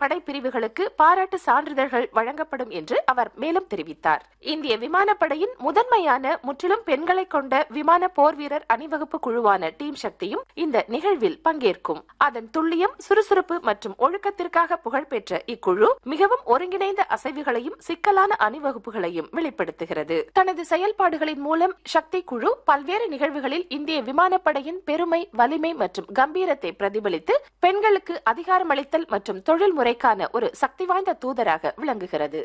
படை பிரிவுகளுக்கு பாராட்டு சான்றிதழ்கள் வழங்கப்படும் என்று அவர் மேலும் தெரிவித்தார் இந்திய விமானப்படையின் முதன்மையான முற்றிலும் பெண்களை கொண்ட விமான போர் வீரர் அணிவகுப்பு குழுவான டீம் சக்தியும் இந்த நிகழ்வில் பங்கேற்கும் அதன் துல்லியம் சுறுசுறுப்பு மற்றும் ஒழுக்கத்திற்காக புகழ்பெற்ற இக்குழு மிகவும் ஒருங்கிணைந்த அசைவுகளையும் சிக்கலான அணிவகுப்புகளையும் வெளிப்படுத்துகிறது தனது செயல்பாடுகளின் மூலம் சக்தி குழு பல்வேறு நிகழ்வுகளில் இந்திய விமானப்படையின் பெருமை வலிமை மற்றும் கம்பீரத்தை பிரதிபலித்து பெண்களுக்கு அதிகாரமளித்தல் மற்றும் தொழில் முறைக்கான ஒரு சக்தி வாய்ந்த தூதராக விளங்குகிறது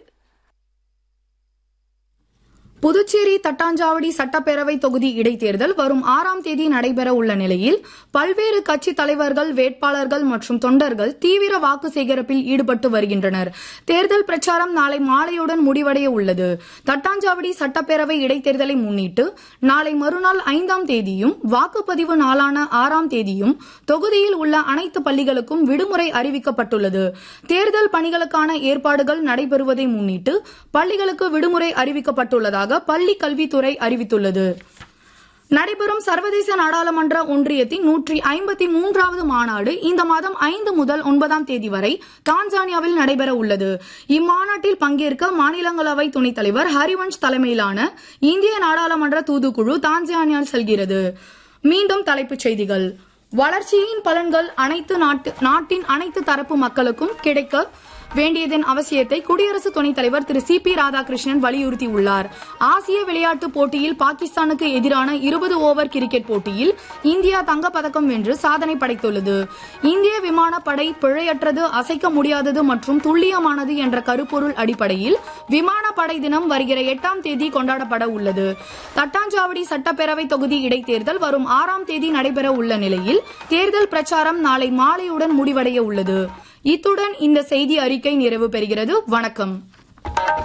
புதுச்சேரி தட்டாஞ்சாவடி சட்டப்பேரவை தொகுதி இடைத்தேர்தல் வரும் ஆறாம் தேதி நடைபெற உள்ள நிலையில் பல்வேறு கட்சி தலைவர்கள் வேட்பாளர்கள் மற்றும் தொண்டர்கள் தீவிர வாக்கு சேகரிப்பில் ஈடுபட்டு வருகின்றனர் தேர்தல் பிரச்சாரம் நாளை மாலையுடன் முடிவடைய உள்ளது தட்டாஞ்சாவடி சட்டப்பேரவை இடைத்தேர்தலை முன்னிட்டு நாளை மறுநாள் ஐந்தாம் தேதியும் வாக்குப்பதிவு நாளான ஆறாம் தேதியும் தொகுதியில் உள்ள அனைத்து பள்ளிகளுக்கும் விடுமுறை அறிவிக்கப்பட்டுள்ளது தேர்தல் பணிகளுக்கான ஏற்பாடுகள் நடைபெறுவதை முன்னிட்டு பள்ளிகளுக்கு விடுமுறை அறிவிக்கப்பட்டுள்ளதாக பள்ளி கல்வித்துறை அறிவித்துள்ளது நடைபெறும் சர்வதேச நாடாளுமன்ற ஒன்றியத்தின் நூற்றி ஐம்பத்தி மூன்றாவது மாநாடு இந்த மாதம் ஐந்து முதல் ஒன்பதாம் தேதி வரை தான்சானியாவில் நடைபெற உள்ளது இம்மாநாட்டில் பங்கேற்க மாநிலங்களவை துணைத் தலைவர் ஹரிவன்ஷ் தலைமையிலான இந்திய நாடாளுமன்ற தூதுக்குழு தான்சானியா செல்கிறது மீண்டும் தலைப்புச் செய்திகள் வளர்ச்சியின் பலன்கள் அனைத்து நாட்டு நாட்டின் அனைத்து தரப்பு மக்களுக்கும் கிடைக்க வேண்டியதன் அவசியத்தை குடியரசு துணைத் தலைவர் திரு சி பி ராதாகிருஷ்ணன் வலியுறுத்தியுள்ளார் ஆசிய விளையாட்டுப் போட்டியில் பாகிஸ்தானுக்கு எதிரான இருபது ஓவர் கிரிக்கெட் போட்டியில் இந்தியா தங்கப்பதக்கம் வென்று சாதனை படைத்துள்ளது இந்திய விமானப்படை பிழையற்றது அசைக்க முடியாதது மற்றும் துல்லியமானது என்ற கருப்பொருள் அடிப்படையில் விமானப்படை தினம் வருகிற எட்டாம் தேதி கொண்டாடப்பட உள்ளது தட்டாஞ்சாவடி சட்டப்பேரவை தொகுதி இடைத்தேர்தல் வரும் ஆறாம் தேதி நடைபெற உள்ள நிலையில் தேர்தல் பிரச்சாரம் நாளை மாலையுடன் முடிவடைய உள்ளது இத்துடன் இந்த செய்தி அறிக்கை நிறைவு பெறுகிறது வணக்கம்